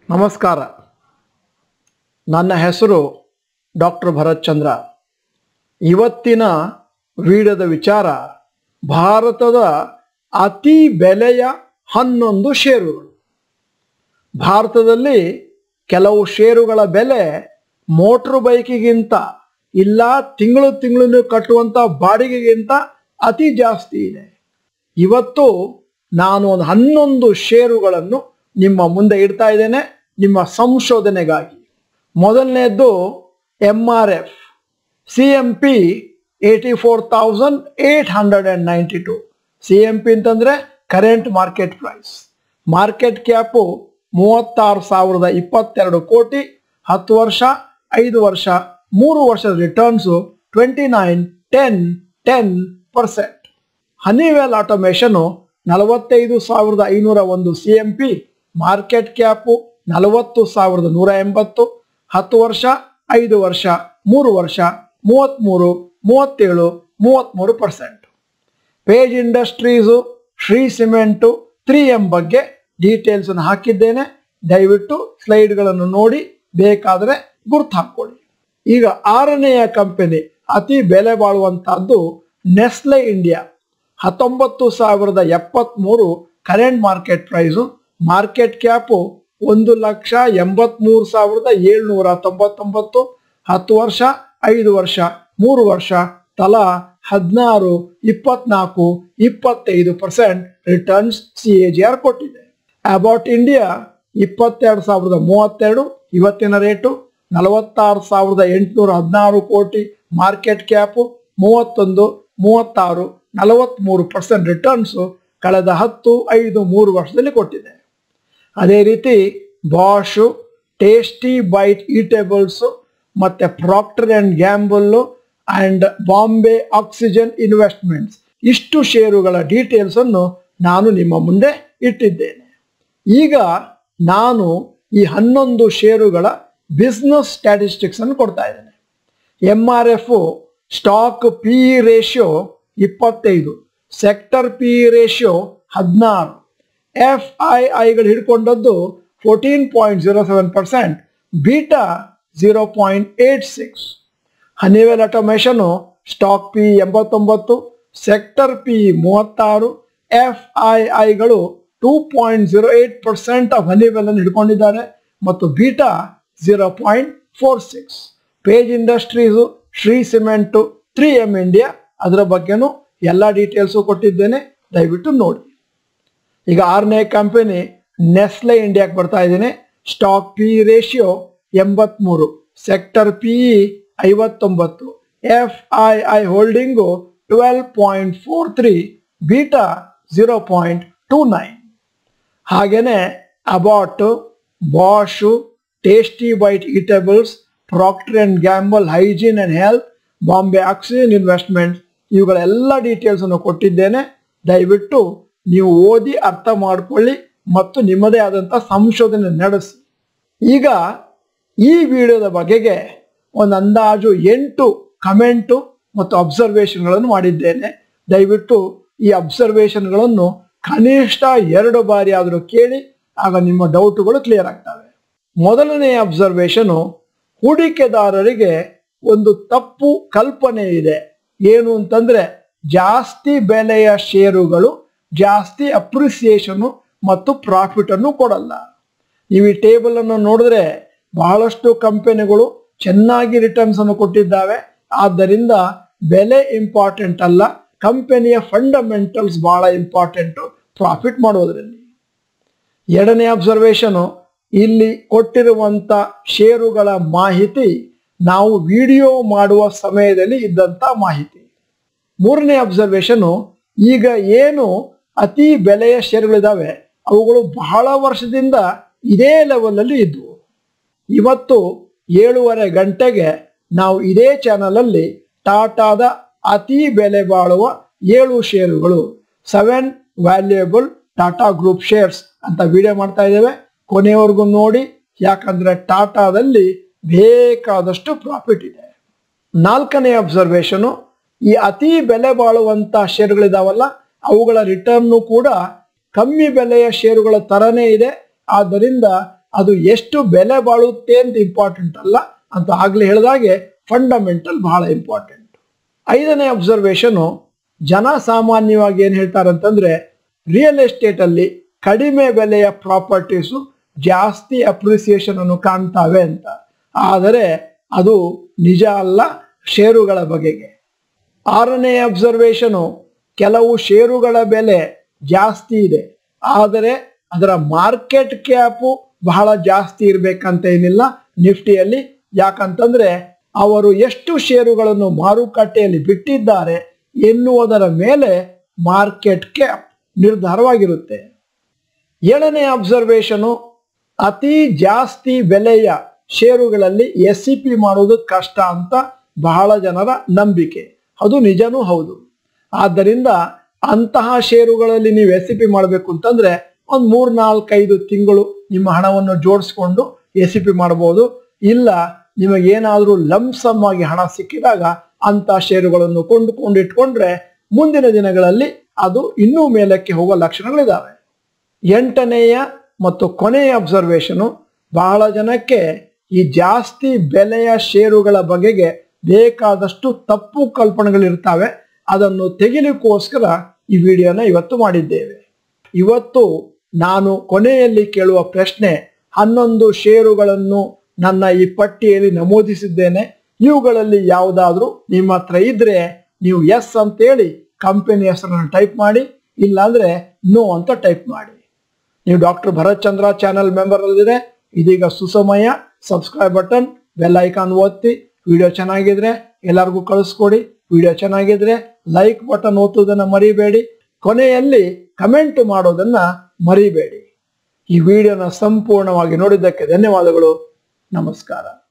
ನಮಸ್ಕಾರ ನನ್ನ ಹೆಸರು ಡಾಕ್ಟರ್ ಭರತ್ ಚಂದ್ರ ಇವತ್ತಿನ ವಿಡಿಯೋದ ವಿಚಾರ ಭಾರತದ ಅತಿ ಬೆಲೆಯ ಹನ್ನೊಂದು ಷೇರುಗಳು ಭಾರತದಲ್ಲಿ ಕೆಲವು ಷೇರುಗಳ ಬೆಲೆ ಮೋಟ್ರು ಬೈಕಿಗಿಂತ ಇಲ್ಲ ತಿಂಗಳು ತಿಂಗಳು ಕಟ್ಟುವಂಥ ಬಾಡಿಗೆಗಿಂತ ಅತಿ ಜಾಸ್ತಿ ಇದೆ ಇವತ್ತು ನಾನು ಒಂದು ಹನ್ನೊಂದು ಷೇರುಗಳನ್ನು ನಿಮ್ಮ ಮುಂದೆ ಇಡ್ತಾ ಇದ್ದೇನೆ ನಿಮ್ಮ ಸಂಶೋಧನೆಗಾಗಿ ಮೊದಲನೇದ್ದು M R F C M P eighty four thousand eight hundred and ninety two C M P ಅಂತಂದರೆ current market price market cap ಮೂವತ್ತಾರು ಸಾವಿರದ ಇಪ್ಪತ್ತೆರಡು ಕೋಟಿ ಹತ್ತು ವರ್ಷ ಐದು ವರ್ಷ ಮೂರು ವರ್ಷದ returns twenty nine ten ten percent Honeywell automation ನಲವತ್ತೈದು ಸಾವಿರದ ಐನೂರ ಒಂದು C M P market cap ನಲವತ್ತು ಸಾವಿರದ ನೂರ ಎಂಬತ್ತು ಹತ್ತು ವರ್ಷ ಐದು ವರ್ಷ ಮೂರು ವರ್ಷ ಮೂವತ್ತ್ಮೂರು ಮೂವತ್ತೇಳು ಮೂವತ್ತ್ಮೂರು percent Page Industries Shree Cement three M ಬಗ್ಗೆ ಡೀಟೇಲ್ಸನ್ನು ಹಾಕಿದ್ದೇನೆ ದಯವಿಟ್ಟು ಸ್ಲೈಡ್ಗಳನ್ನು ನೋಡಿ ಬೇಕಾದರೆ ಗುರ್ತು ಹಾಕ್ಕೊಳ್ಳಿ ಈಗ ಆರನೆಯ ಕಂಪನಿ ಅತಿ ಬೆಲೆ ಬಾಳುವಂತಹದ್ದು ನೆಸ್ಲೆ ಇಂಡಿಯಾ ಹತ್ತೊಂಬತ್ತು ಸಾವಿರದ ಎಪ್ಪತ್ತ್ಮೂರು current market price market cap ಒಂದು ಲಕ್ಷ ಎಂಬತ್ಮೂರು ಸಾವಿರದ ಏಳ್ನೂರ ತೊಂಬತ್ತೊಂಬತ್ತು ಹತ್ತು ವರ್ಷ ಐದು ವರ್ಷ ಮೂರು ವರ್ಷ ತಲಾ ಹದಿನಾರು ಇಪ್ಪತ್ನಾಲ್ಕು ಇಪ್ಪತ್ತೈದು percent returns C A G R ಕೊಟ್ಟಿದೆ ಅಬೌಟ್ ಇಂಡಿಯಾ ಇಪ್ಪತ್ತೆರಡು ಸಾವಿರದ ಮೂವತ್ತೆರಡು ಇವತ್ತಿನ ರೇಟು ನಲವತ್ತಾರು ಸಾವಿರದ ಎಂಟುನೂರ ಹದಿನಾರು ಕೋಟಿ ಮಾರ್ಕೆಟ್ ಕ್ಯಾಪು ಮೂವತ್ತೊಂದು ಮೂವತ್ತಾರು ನಲವತ್ತ್ಮೂರು ಪರ್ಸೆಂಟ್ ರಿಟರ್ನ್ಸು ಕಳೆದ ಹತ್ತು ಐದು ಮೂರು ವರ್ಷದಲ್ಲಿ ಕೊಟ್ಟಿದೆ ಅದೇ ರೀತಿ ಬಾಷು ಟೇಸ್ಟಿ ಬೈಟ್ ಈಟೇಬಲ್ಸು ಮತ್ತು Procter and Gamble and Bombay Oxygen Investments ಇಷ್ಟು ಷೇರುಗಳ ಡೀಟೇಲ್ಸನ್ನು ನಾನು ನಿಮ್ಮ ಮುಂದೆ ಇಟ್ಟಿದ್ದೇನೆ ಈಗ ನಾನು ಈ ಹನ್ನೊಂದು ಷೇರುಗಳ ಬಿಸ್ನೆಸ್ ಸ್ಟ್ಯಾಟಿಸ್ಟಿಕ್ಸ್ ಅನ್ನು ಕೊಡ್ತಾ ಇದ್ದೇನೆ M R F stock P E ratio ಇಪ್ಪತ್ತೈದು ಸೆಕ್ಟರ್ ಪಿ ಇ ರೇಷಿಯೋ ಹದಿನಾರು ಎಫ್ ಐ ಐಗಳು ಹಿಡ್ಕೊಂಡದ್ದು fourteen point zero seven percent beta zero point eight six Honeywell automation stock P ಎಂಬತ್ತೊಂಬತ್ತು ಸೆಕ್ಟರ್ ಪಿ ಮೂವತ್ತಾರು F I ಐಗಳು two point zero eight percent of Honeywell ಅನ್ನು ಹಿಡ್ಕೊಂಡಿದ್ದಾರೆ ಮತ್ತು beta zero point four six Page Industries Shree Cement three M India ಅದರ ಬಗ್ಗೆನೂ ಎಲ್ಲ details ಕೊಟ್ಟಿದ್ದೇನೆ ದಯವಿಟ್ಟು ನೋಡಿ ಈಗ ಆರನೇ ಕಂಪನಿ ನೆಸ್ಲೆ ಇಂಡಿಯಾಕ್ಕೆ ಬರ್ತಾ ಇದ್ದೇನೆ ಸ್ಟಾಕ್ ಪಿ ರೇಷಿಯೋ ಎಂಬತ್ಮೂರು ಸೆಕ್ಟರ್ ಪಿ ಇ ಐವತ್ತೊಂಬತ್ತು F I I holding twelve point four three beta zero point two nine ಹಾಗೆಯೇ Abbott Bosch Tasty Bite eatables Procter and Gamble hygiene and health Bombay Oxygen investment ಇವುಗಳೆಲ್ಲ ಡೀಟೇಲ್ಸನ್ನು ಕೊಟ್ಟಿದ್ದೇನೆ ದಯವಿಟ್ಟು ನೀವು ಓದಿ ಅರ್ಥ ಮಾಡಿಕೊಳ್ಳಿ ಮತ್ತು ನಿಮ್ಮದೇ ಆದಂಥ ಸಂಶೋಧನೆ ನಡೆಸಿ ಈಗ ಈ ವಿಡಿಯೋದ ಬಗೆಗೆ ಒಂದು ಅಂದಾಜು ಎಂಟು ಕಮೆಂಟು ಮತ್ತು ಅಬ್ಸರ್ವೇಷನ್ಗಳನ್ನು ಮಾಡಿದ್ದೇನೆ ದಯವಿಟ್ಟು ಈ ಅಬ್ಸರ್ವೇಷನ್ಗಳನ್ನು ಕನಿಷ್ಠ ಎರಡು ಬಾರಿ ಆದರೂ ಕೇಳಿ ಆಗ ನಿಮ್ಮ ಡೌಟುಗಳು ಕ್ಲಿಯರ್ ಆಗ್ತವೆ ಮೊದಲನೆಯ ಅಬ್ಸರ್ವೇಷನು ಹೂಡಿಕೆದಾರರಿಗೆ ಒಂದು ತಪ್ಪು ಕಲ್ಪನೆ ಇದೆ ಏನು ಅಂತಂದ್ರೆ ಜಾಸ್ತಿ ಬೆಲೆಯ ಷೇರುಗಳು ಜಾಸ್ತಿ ಅಪ್ರಿಸಿಯೇಷನು ಮತ್ತು ಪ್ರಾಫಿಟ್ ಅನ್ನು ಕೊಡಲ್ಲ ನೀವು ಈ ಟೇಬಲ್ ಅನ್ನು ನೋಡಿದ್ರೆ ಬಹಳಷ್ಟು ಕಂಪನಿಗಳು ಚೆನ್ನಾಗಿ ರಿಟರ್ನ್ಸ್ ಅನ್ನು ಕೊಟ್ಟಿದ್ದಾವೆ ಆದ್ದರಿಂದ ಬೆಲೆ ಇಂಪಾರ್ಟೆಂಟ್ ಅಲ್ಲ ಕಂಪನಿಯ ಫಂಡಮೆಂಟಲ್ಸ್ ಬಹಳ ಇಂಪಾರ್ಟೆಂಟು ಪ್ರಾಫಿಟ್ ಮಾಡೋದ್ರಲ್ಲಿ ಎರಡನೇ ಅಬ್ಸರ್ವೇಷನು ಇಲ್ಲಿ ಕೊಟ್ಟಿರುವಂಥ ಷೇರುಗಳ ಮಾಹಿತಿ ನಾವು ವಿಡಿಯೋ ಮಾಡುವ ಸಮಯದಲ್ಲಿ ಇದ್ದಂಥ ಮಾಹಿತಿ ಮೂರನೇ ಅಬ್ಸರ್ವೇಷನು ಈಗ ಏನು ಅತಿ ಬೆಲೆಯ ಷೇರುಗಳಿದ್ದಾವೆ ಅವುಗಳು ಬಹಳ ವರ್ಷದಿಂದ ಇದೇ ಲೆವೆಲಲ್ಲಿ ಇದ್ವು ಇವತ್ತು ಏಳೂವರೆ ಗಂಟೆಗೆ ನಾವು ಇದೇ ಚಾನಲಲ್ಲಿ ಟಾಟಾದ ಅತಿ ಬೆಲೆ ಬಾಳುವ ಏಳು ಷೇರುಗಳು seven valuable Tata group shares ಅಂತ ವಿಡಿಯೋ ಮಾಡ್ತಾ ಇದ್ದೇವೆ ಕೊನೆಯವರೆಗೂ ನೋಡಿ ಯಾಕಂದ್ರೆ ಟಾಟಾದಲ್ಲಿ ಬೇಕಾದಷ್ಟು ಪ್ರಾಫಿಟ್ ಇದೆ ನಾಲ್ಕನೇ ಅಬ್ಸರ್ವೇಷನು ಈ ಅತಿ ಬೆಲೆ ಬಾಳುವಂತ ಷೇರುಗಳಿದಾವಲ್ಲ ಅವುಗಳ ರಿಟರ್ನು ಕೂಡ ಕಮ್ಮಿ ಬೆಲೆಯ ಷೇರುಗಳ ತರನೇ ಇದೆ ಆದ್ದರಿಂದ ಅದು ಎಷ್ಟು ಬೆಲೆ ಬಾಳುತ್ತೆ ಅಂತ ಇಂಪಾರ್ಟೆಂಟ್ ಅಲ್ಲ ಅಂತ ಆಗ್ಲೇ ಹೇಳಿದಾಗೆ ಫಂಡಮೆಂಟಲ್ ಬಹಳ ಇಂಪಾರ್ಟೆಂಟ್ ಐದನೇ ಅಬ್ಸರ್ವೇಷನು ಜನ ಸಾಮಾನ್ಯವಾಗಿ ಏನ್ ಹೇಳ್ತಾರೆ ಅಂತಂದ್ರೆ ರಿಯಲ್ ಎಸ್ಟೇಟ್ ಅಲ್ಲಿ ಕಡಿಮೆ ಬೆಲೆಯ ಪ್ರಾಪರ್ಟೀಸು ಜಾಸ್ತಿ ಅಪ್ರಿಸಿಯೇಷನ್ ಅನ್ನು ಕಾಣ್ತಾವೆ ಅಂತ ಆದರೆ ಅದು ನಿಜ ಅಲ್ಲ ಷೇರುಗಳ ಬಗೆಗೆ ಆರನೇ ಅಬ್ಸರ್ವೇಷನು ಕೆಲವು ಷೇರುಗಳ ಬೆಲೆ ಜಾಸ್ತಿ ಇದೆ ಆದರೆ ಅದರ ಮಾರ್ಕೆಟ್ ಕ್ಯಾಪು ಬಹಳ ಜಾಸ್ತಿ ಇರಬೇಕಂತ ಏನಿಲ್ಲ ನಿಫ್ಟಿಯಲ್ಲಿ ಯಾಕಂತಂದ್ರೆ ಅವರು ಎಷ್ಟು ಷೇರುಗಳನ್ನು ಮಾರುಕಟ್ಟೆಯಲ್ಲಿ ಬಿಟ್ಟಿದ್ದಾರೆ ಎನ್ನುವುದರ ಮೇಲೆ ಮಾರ್ಕೆಟ್ ಕ್ಯಾಪ್ ನಿರ್ಧಾರವಾಗಿರುತ್ತೆ ಏಳನೇ ಅಬ್ಸರ್ವೇಷನು ಅತಿ ಜಾಸ್ತಿ ಬೆಲೆಯ ಷೇರುಗಳಲ್ಲಿ ಎಸ್ ಸಿ ಪಿ ಮಾಡೋದು ಕಷ್ಟ ಅಂತ ಬಹಳ ಜನರ ನಂಬಿಕೆ ಅದು ನಿಜನೂ ಹೌದು ಆದ್ದರಿಂದ ಅಂತಹ ಷೇರುಗಳಲ್ಲಿ ನೀವು ಎಸ್ ಸಿ ಪಿ ಮಾಡಬೇಕು ಅಂತಂದ್ರೆ ಒಂದು ಮೂರ್ ನಾಲ್ಕೈದು ತಿಂಗಳು ನಿಮ್ಮ ಹಣವನ್ನು ಜೋಡಿಸ್ಕೊಂಡು ಎಸ್ ಸಿ ಪಿ ಮಾಡಬಹುದು ಇಲ್ಲ ನಿಮಗೇನಾದರೂ ಲಂಸಮ್ ಆಗಿ ಹಣ ಸಿಕ್ಕಿದಾಗ ಅಂತ ಷೇರುಗಳನ್ನು ಕೊಂಡುಕೊಂಡು ಇಟ್ಕೊಂಡ್ರೆ ಮುಂದಿನ ದಿನಗಳಲ್ಲಿ ಅದು ಇನ್ನೂ ಮೇಲಕ್ಕೆ ಹೋಗುವ ಲಕ್ಷಣಗಳಿದಾವೆ ಎಂಟನೆಯ ಮತ್ತು ಕೊನೆಯ ಅಬ್ಸರ್ವೇಷನು ಬಹಳ ಜನಕ್ಕೆ ಈ ಜಾಸ್ತಿ ಬೆಲೆಯ ಷೇರುಗಳ ಬಗೆಗೆ ಬೇಕಾದಷ್ಟು ತಪ್ಪು ಕಲ್ಪನೆಗಳಿರ್ತವೆ ಅದನ್ನು ತೆಗಿಲಿಕ್ಕೋಸ್ಕರ ಈ ವಿಡಿಯೋನ ಇವತ್ತು ಮಾಡಿದ್ದೇವೆ ಇವತ್ತು ನಾನು ಕೊನೆಯಲ್ಲಿ ಕೇಳುವ ಪ್ರಶ್ನೆ ಹನ್ನೊಂದು ಷೇರುಗಳನ್ನು ನನ್ನ ಈ ಪಟ್ಟಿಯಲ್ಲಿ ನಮೂದಿಸಿದ್ದೇನೆ ಇವುಗಳಲ್ಲಿ ಯಾವುದಾದ್ರೂ ನಿಮ್ಮ ಹತ್ರ ಇದ್ರೆ ನೀವು ಎಸ್ ಅಂತೇಳಿ ಕಂಪನಿ ಹೆಸರನ್ನು ಟೈಪ್ ಮಾಡಿ ಇಲ್ಲಾಂದ್ರೆ ನೋ ಅಂತ ಟೈಪ್ ಮಾಡಿ ನೀವು doctor Bharat Chandra channel member ಅಲ್ಲಿದೆ ಇದೀಗ ಸುಸಮಯ ಸಬ್ಸ್ಕ್ರೈಬ್ ಬಟನ್ ಬೆಲ್ ಐಕಾನ್ ಒತ್ತಿ ವಿಡಿಯೋ ಚೆನ್ನಾಗಿದ್ರೆ ಎಲ್ಲರಿಗೂ ಕಳಿಸ್ಕೊಡಿ ವಿಡಿಯೋ ಚೆನ್ನಾಗಿದ್ರೆ ಲೈಕ್ ಬಟನ್ ಒತ್ತುವುದನ್ನ ಮರಿಬೇಡಿ ಕೊನೆಯಲ್ಲಿ ಕಮೆಂಟ್ ಮಾಡೋದನ್ನ ಮರಿಬೇಡಿ ಈ ವಿಡಿಯೋನ ಸಂಪೂರ್ಣವಾಗಿ ನೋಡಿದ್ದಕ್ಕೆ ಧನ್ಯವಾದಗಳು ನಮಸ್ಕಾರ